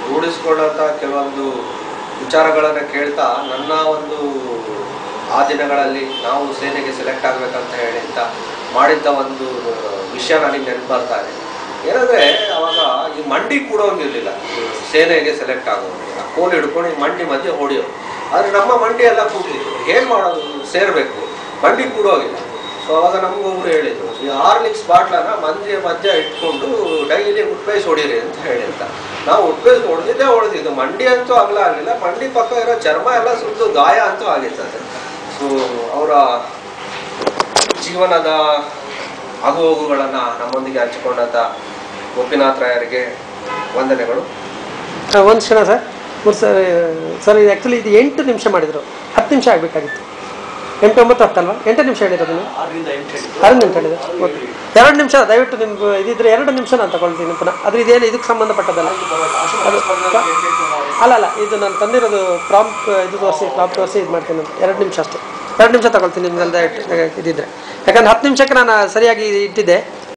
ರೂಢಿಸ್ಕೊಳ್ಳೋಂಥ ಕೆಲವೊಂದು ವಿಚಾರಗಳನ್ನು ಕೇಳ್ತಾ ನನ್ನ ಒಂದು ಆ ದಿನಗಳಲ್ಲಿ ನಾವು ಸೇನೆಗೆ ಸೆಲೆಕ್ಟ್ ಆಗಬೇಕಂತ ಹೇಳಿ ಅಂತ ಮಾಡಿದ್ದ ಒಂದು ವಿಷಯ ನನಗೆ ನೆನಪು ಬರ್ತಾ ಇದೆ ಏನಂದರೆ ಅವಾಗ ಈ ಮಂಡಿ ಕೂಡೋಂಗಿರಲಿಲ್ಲ ಸೇನೆಗೆ ಸೆಲೆಕ್ಟ್ ಆಗೋರಿಗೆ ಆ ಕೋಲ್ ಹಿಡ್ಕೊಂಡು ಈ ಮಂಡಿ ಮಧ್ಯೆ ಹೊಡೆಯೋರು ಆದರೆ ನಮ್ಮ ಮಂಡಿ ಎಲ್ಲ ಕೂಡ್ಲಿತ್ತು ಏನು ಮಾಡೋದು ಸೇರಬೇಕು ಮಂಡಿ ಕೂಡೋಗಿಲ್ಲ ಸೊ ಅವಾಗ ನಮ್ಗೆ ಒಬ್ರು ಹೇಳಿದ್ರು ಈ ಆರ್ಲಿಕ್ಸ್ ಬಾಟ್ಲನ್ನ ಮಂದಿ ಮಧ್ಯ ಇಟ್ಕೊಂಡು ಡೈಲಿ ಉಟ್ಬೇಸ್ ಹೊಡೀರಿ ಅಂತ ಹೇಳಿ ಅಂತ ನಾವು ಉಟ್ಬೇಸ್ ಹೊಡೆದಿದ್ದೇ ಹೊಡೆದಿದ್ದು ಮಂಡಿ ಅಂತೂ ಅಗಲ ಆಗಲಿಲ್ಲ ಮಂಡಿ ಪಕ್ಕ ಇರೋ ಚರ್ಮ ಎಲ್ಲ ಸುಟ್ಟು ಗಾಯ ಅಂತೂ ಆಗಿತ್ತು ಅದು ಸೊ ಅವರ ಜೀವನದ ಆಗು ಹೋಗುಗಳನ್ನು ನಮ್ಮೊಂದಿಗೆ ಹಂಚಿಕೊಂಡಂಥ ಗೋಪಿನಾಥ್ ರಾಯರಿಗೆ ವಂದನೆಗಳು ಒಂದು ಕ್ಷಣ ಸರ್ ಮೂರು ಸರ್ ಸರ್ ಇದು ಆ್ಯಕ್ಚುಲಿ ಇದು ಎಂಟು ನಿಮಿಷ ಮಾಡಿದರು ಹತ್ತು ನಿಮಿಷ ಆಗಬೇಕಾಗಿತ್ತು ಎಂಟು ಒಂಬತ್ತು ಹತ್ತಲ್ವಾ ಎಂಟು ನಿಮಿಷ ಹೇಳಿರೋದು ನೀವು ಆರು ನಿಮಿಷ ಹೇಳಿದೆ ಓಕೆ ಎರಡು ನಿಮಿಷ ದಯವಿಟ್ಟು ನಿಮ್ಗೆ ಇದಿದ್ರೆ ಎರಡು ನಿಮಿಷ ನಾನು ತಗೊಳ್ತೀನಿ ಪುನಃ ಆದರೆ ಇದೇನು ಇದಕ್ಕೆ ಸಂಬಂಧಪಟ್ಟದಲ್ಲ ಅದು ಅಲ್ಲ ಅಲ್ಲ ಇದು ನಾನು ತಂದಿರೋದು ಪ್ರಾಂಪ್ ಇದು ತೋರಿಸಿ ಪ್ರಾಂಪ್ ತೋರಿಸಿ ಇದು ಮಾಡ್ತೀನಿ ಅಂತ ಎರಡು ನಿಮಿಷ ಅಷ್ಟೇ ಎರಡು ನಿಮಿಷ ತಗೊಳ್ತೀನಿ ನಿಮ್ಗೆಲ್ಲ ದಯವಿಟ್ಟು ಇದಿದ್ರೆ ಯಾಕಂದ್ರೆ ಹತ್ತು ನಿಮಿಷಕ್ಕೆ ನಾನು ಸರಿಯಾಗಿ ಇಟ್ಟಿದ್ದೆ